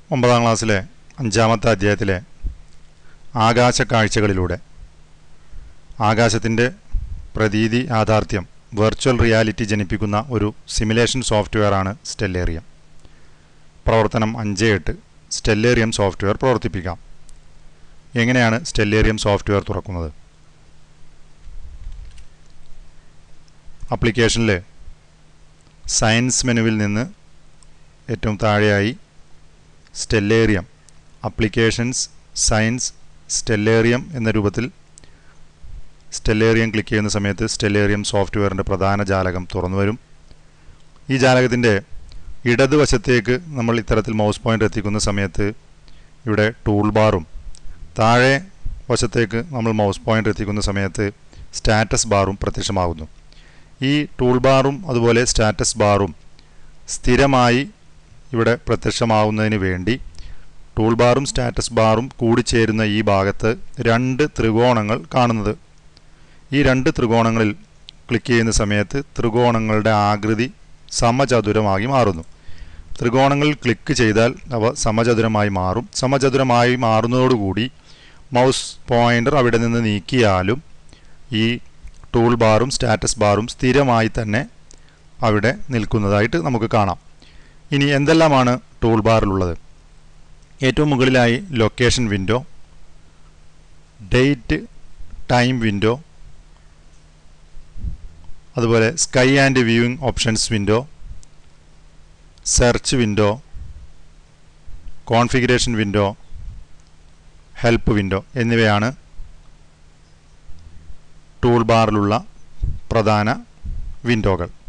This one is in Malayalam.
ഒമ്പതാം ക്ലാസ്സിലെ അഞ്ചാമത്തെ അധ്യായത്തിലെ ആകാശ കാഴ്ചകളിലൂടെ ആകാശത്തിൻ്റെ പ്രതീതി യാഥാർത്ഥ്യം വെർച്വൽ റിയാലിറ്റി ജനിപ്പിക്കുന്ന ഒരു സിമുലേഷൻ സോഫ്റ്റ്വെയറാണ് സ്റ്റെല്ലേറിയം പ്രവർത്തനം അഞ്ച് എട്ട് സ്റ്റെല്ലേറിയം സോഫ്റ്റ്വെയർ പ്രവർത്തിപ്പിക്കാം എങ്ങനെയാണ് സ്റ്റെല്ലേറിയം സോഫ്റ്റ്വെയർ തുറക്കുന്നത് ആപ്ലിക്കേഷനിൽ സയൻസ് മെനുവിൽ നിന്ന് ഏറ്റവും താഴെയായി സ്റ്റെല്ലേറിയം അപ്ലിക്കേഷൻസ് സയൻസ് സ്റ്റെല്ലേറിയം എന്ന രൂപത്തിൽ സ്റ്റെല്ലേറിയം ക്ലിക്ക് ചെയ്യുന്ന സമയത്ത് സ്റ്റെല്ലേറിയം സോഫ്റ്റ്വെയറിൻ്റെ പ്രധാന ജാലകം തുറന്നു വരും ഈ ജാലകത്തിൻ്റെ ഇടതുവശത്തേക്ക് നമ്മൾ ഇത്തരത്തിൽ മൗസ് പോയിൻ്റ് എത്തിക്കുന്ന സമയത്ത് ഇവിടെ ടൂൾ ബാറും താഴെ വശത്തേക്ക് നമ്മൾ മൗസ് പോയിൻ്റ് എത്തിക്കുന്ന സമയത്ത് സ്റ്റാറ്റസ് ബാറും പ്രത്യക്ഷമാകുന്നു ഈ ടൂൾ ബാറും അതുപോലെ സ്റ്റാറ്റസ് ബാറും സ്ഥിരമായി ഇവിടെ പ്രത്യക്ഷമാവുന്നതിന് വേണ്ടി ടൂൾ ബാറും സ്റ്റാറ്റസ് ബാറും കൂടിച്ചേരുന്ന ഈ ഭാഗത്ത് രണ്ട് ത്രികോണങ്ങൾ കാണുന്നത് ഈ രണ്ട് ത്രികോണങ്ങളിൽ ക്ലിക്ക് ചെയ്യുന്ന സമയത്ത് ത്രികോണങ്ങളുടെ ആകൃതി സമചതുരമായി മാറുന്നു ത്രികോണങ്ങളിൽ ക്ലിക്ക് ചെയ്താൽ അവ സമചതുരമായി മാറും സമചതുരമായി മാറുന്നതോടുകൂടി മൗസ് പോയിൻ്റർ അവിടെ നിന്ന് നീക്കിയാലും ഈ ടൂൾ ബാറും സ്റ്റാറ്റസ് ബാറും സ്ഥിരമായി തന്നെ അവിടെ നിൽക്കുന്നതായിട്ട് നമുക്ക് കാണാം ഇനി എന്തെല്ലാമാണ് ടൂൾ ബാറിലുള്ളത് ഏറ്റവും മുകളിലായി location window date time window അതുപോലെ sky and viewing options window search window configuration window help window എന്നിവയാണ് ടൂൾ ബാറിലുള്ള പ്രധാന വിൻഡോകൾ